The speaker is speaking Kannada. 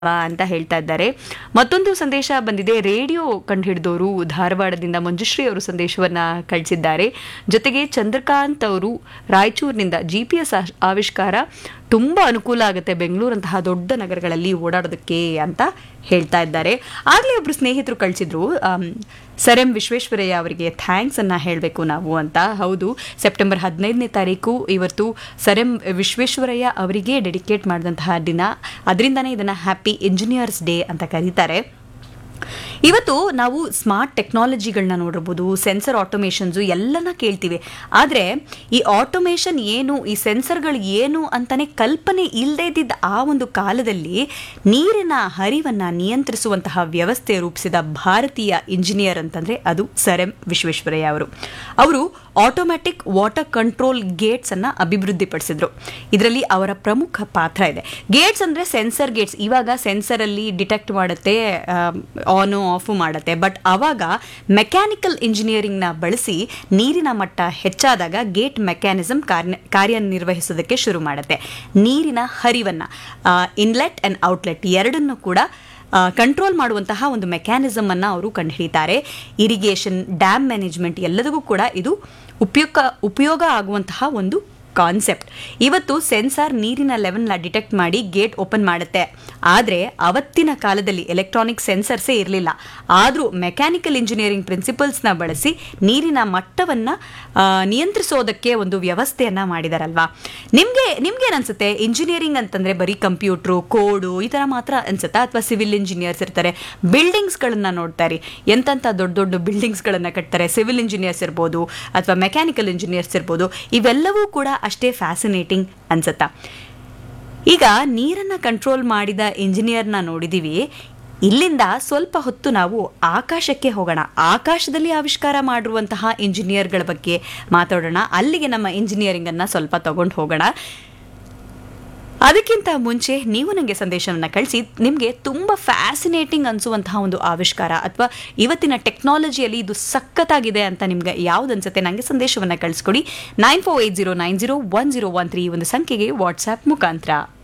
ಅಂತ ಹೇಳ್ತಾ ಇದ್ದಾರೆ ಮತ್ತೊಂದು ಸಂದೇಶ ಬಂದಿದೆ ರೇಡಿಯೋ ಕಂಡುಹಿಡಿದವರು ಧಾರವಾಡದಿಂದ ಮಂಜುಶ್ರೀ ಅವರು ಸಂದೇಶವನ್ನ ಕಳಿಸಿದ್ದಾರೆ ಜೊತೆಗೆ ಚಂದ್ರಕಾಂತ್ ಅವರು ರಾಯಚೂರಿನಿಂದ ಜಿ ಪಿ ಎಸ್ ಆವಿಷ್ಕಾರ ತುಂಬಾ ಅನುಕೂಲ ಆಗುತ್ತೆ ಬೆಂಗಳೂರಂತಹ ದೊಡ್ಡ ನಗರಗಳಲ್ಲಿ ಓಡಾಡೋದಕ್ಕೆ ಅಂತ ಹೇಳ್ತಾ ಇದ್ದಾರೆ ಆಗಲೇ ಒಬ್ರು ಸ್ನೇಹಿತರು ಕಳಿಸಿದ್ರು ಸರ್ ಎಂ ವಿಶ್ವೇಶ್ವರಯ್ಯ ಅವರಿಗೆ ಥ್ಯಾಂಕ್ಸ್ ಅನ್ನ ಹೇಳಬೇಕು ನಾವು ಅಂತ ಹೌದು ಸೆಪ್ಟೆಂಬರ್ ಹದಿನೈದನೇ ತಾರೀಕು ಇವತ್ತು ಸರ್ ಎಂ ವಿಶ್ವೇಶ್ವರಯ್ಯ ಅವರಿಗೆ ಡೆಡಿಕೇಟ್ ಮಾಡಿದಂತಹ ದಿನ ಅದರಿಂದನೇ ಇದನ್ನ ಹ್ಯಾಪಿ ಇಂಜಿನಿಯರ್ಸ್ ಡೇ ಅಂತ ಕರೀತಾರೆ ಇವತ್ತು ನಾವು ಸ್ಮಾರ್ಟ್ ಟೆಕ್ನಾಲಜಿಗಳನ್ನ ನೋಡಿರ್ಬೋದು ಸೆನ್ಸರ್ ಆಟೋಮೇಷನ್ಸು ಎಲ್ಲನ ಕೇಳ್ತೀವಿ ಆದರೆ ಈ ಆಟೋಮೇಷನ್ ಏನು ಈ ಸೆನ್ಸರ್ಗಳು ಏನು ಅಂತಾನೆ ಕಲ್ಪನೆ ಇಲ್ಲದೇ ಇದ್ದಿದ್ದ ಆ ಒಂದು ಕಾಲದಲ್ಲಿ ನೀರಿನ ಹರಿವನ್ನು ನಿಯಂತ್ರಿಸುವಂತಹ ವ್ಯವಸ್ಥೆ ರೂಪಿಸಿದ ಭಾರತೀಯ ಇಂಜಿನಿಯರ್ ಅಂತಂದ್ರೆ ಅದು ಸರ್ ಎಂ ವಿಶ್ವೇಶ್ವರಯ್ಯ ಅವರು ಅವರು ಆಟೋಮ್ಯಾಟಿಕ್ ವಾಟರ್ ಕಂಟ್ರೋಲ್ ಗೇಟ್ಸ್ ಅನ್ನ ಅಭಿವೃದ್ಧಿಪಡಿಸಿದ್ರು ಇದರಲ್ಲಿ ಅವರ ಪ್ರಮುಖ ಪಾತ್ರ ಇದೆ ಗೇಟ್ಸ್ ಅಂದ್ರೆ ಸೆನ್ಸರ್ ಗೇಟ್ಸ್ ಇವಾಗ ಸೆನ್ಸರ್ ಅಲ್ಲಿ ಡಿಟೆಕ್ಟ್ ಮಾಡುತ್ತೆ ಆನ್ ಆಫ್ ಮಾಡುತ್ತೆ ಬಟ್ ಅವಾಗ ಮೆಕ್ಯಾನಿಕಲ್ ಇಂಜಿನಿಯರಿಂಗ್ ನ ಬಳಸಿ ನೀರಿನ ಮಟ್ಟ ಹೆಚ್ಚಾದಾಗ ಗೇಟ್ ಮೆಕ್ಯಾನಿಸಮ್ ಕಾರ್ಯನಿರ್ವಹಿಸೋದಕ್ಕೆ ಶುರು ಮಾಡುತ್ತೆ ನೀರಿನ ಹರಿವನ್ನ ಇನ್ಲೆಟ್ ಅಂಡ್ ಔಟ್ಲೆಟ್ ಎರಡನ್ನು ಕೂಡ ಕಂಟ್ರೋಲ್ ಮಾಡುವಂತಹ ಒಂದು ಮೆಕ್ಯಾನಿಸಮ್ ಅನ್ನ ಅವರು ಕಂಡುಹಿಡಿತಾರೆ ಇರಿಗೇಷನ್ ಡ್ಯಾಮ್ ಮ್ಯಾನೇಜ್ಮೆಂಟ್ ಎಲ್ಲದಕ್ಕೂ ಕೂಡ ಇದು ಉಪಯೋಗ ಉಪಯೋಗ ಆಗುವಂತಹ ಒಂದು ಕಾನ್ಸೆಪ್ಟ್ ಇವತ್ತು ಸೆನ್ಸಾರ್ ನೀರಿನ ಲೆವೆಲ್ನ ಡಿಟೆಕ್ಟ್ ಮಾಡಿ ಗೇಟ್ ಓಪನ್ ಮಾಡುತ್ತೆ ಆದರೆ ಅವತ್ತಿನ ಕಾಲದಲ್ಲಿ ಎಲೆಕ್ಟ್ರಾನಿಕ್ ಸೆನ್ಸರ್ಸೇ ಇರಲಿಲ್ಲ ಆದರೂ ಮೆಕ್ಯಾನಿಕಲ್ ಇಂಜಿನಿಯರಿಂಗ್ ಪ್ರಿನ್ಸಿಪಲ್ಸ್ನ ಬಳಸಿ ನೀರಿನ ಮಟ್ಟವನ್ನು ನಿಯಂತ್ರಿಸೋದಕ್ಕೆ ಒಂದು ವ್ಯವಸ್ಥೆಯನ್ನ ಮಾಡಿದಾರಲ್ವಾ ನಿಮಗೆ ನಿಮ್ಗೇನು ಅನ್ಸುತ್ತೆ ಇಂಜಿನಿಯರಿಂಗ್ ಅಂತಂದ್ರೆ ಬರೀ ಕಂಪ್ಯೂಟ್ರು ಕೋಡು ಈ ಥರ ಮಾತ್ರ ಅನ್ಸುತ್ತಾ ಅಥವಾ ಸಿವಿಲ್ ಇಂಜಿನಿಯರ್ಸ್ ಇರ್ತಾರೆ ಬಿಲ್ಡಿಂಗ್ಸ್ಗಳನ್ನ ನೋಡ್ತಾರೆ ಎಂತೆಂಥ ದೊಡ್ಡ ದೊಡ್ಡ ಬಿಲ್ಡಿಂಗ್ಸ್ಗಳನ್ನ ಕಟ್ತಾರೆ ಸಿವಿಲ್ ಇಂಜಿನಿಯರ್ಸ್ ಇರ್ಬೋದು ಅಥವಾ ಮೆಕ್ಯಾನಿಕಲ್ ಇಂಜಿನಿಯರ್ಸ್ ಇರ್ಬೋದು ಇವೆಲ್ಲವೂ ಕೂಡ ಅಷ್ಟೇ ಫ್ಯಾಸಿನೇಟಿಂಗ್ ಅನ್ಸುತ್ತಾ ಈಗ ನೀರನ್ನ ಕಂಟ್ರೋಲ್ ಮಾಡಿದ ಇಂಜಿನಿಯರ್ನ ನೋಡಿದೀವಿ ಇಲ್ಲಿಂದ ಸ್ವಲ್ಪ ಹೊತ್ತು ನಾವು ಆಕಾಶಕ್ಕೆ ಹೋಗೋಣ ಆಕಾಶದಲ್ಲಿ ಆವಿಷ್ಕಾರ ಮಾಡಿರುವಂತಹ ಇಂಜಿನಿಯರ್ಗಳ ಬಗ್ಗೆ ಮಾತಾಡೋಣ ಅಲ್ಲಿಗೆ ನಮ್ಮ ಇಂಜಿನಿಯರಿಂಗ್ ಅನ್ನ ಸ್ವಲ್ಪ ತಗೊಂಡು ಹೋಗೋಣ ಅದಕ್ಕಿಂತ ಮುಂಚೆ ನೀವು ನನಗೆ ಸಂದೇಶವನ್ನು ಕಳಿಸಿ ನಿಮಗೆ ತುಂಬ ಫ್ಯಾಸಿನೇಟಿಂಗ್ ಅನಿಸುವಂತಹ ಒಂದು ಆವಿಷ್ಕಾರ ಅಥವಾ ಇವತ್ತಿನ ಟೆಕ್ನಾಲಜಿಯಲ್ಲಿ ಇದು ಸಖತ್ತಾಗಿದೆ ಅಂತ ನಿಮ್ಗೆ ಯಾವ್ದು ಅನ್ಸುತ್ತೆ ನನಗೆ ಸಂದೇಶವನ್ನು ಕಳಿಸ್ಕೊಡಿ nine four eight zero nine zero one zero one three ಒಂದು ಸಂಖ್ಯೆಗೆ ವಾಟ್ಸ್ಆ್ಯಪ್ ಮುಖಾಂತರ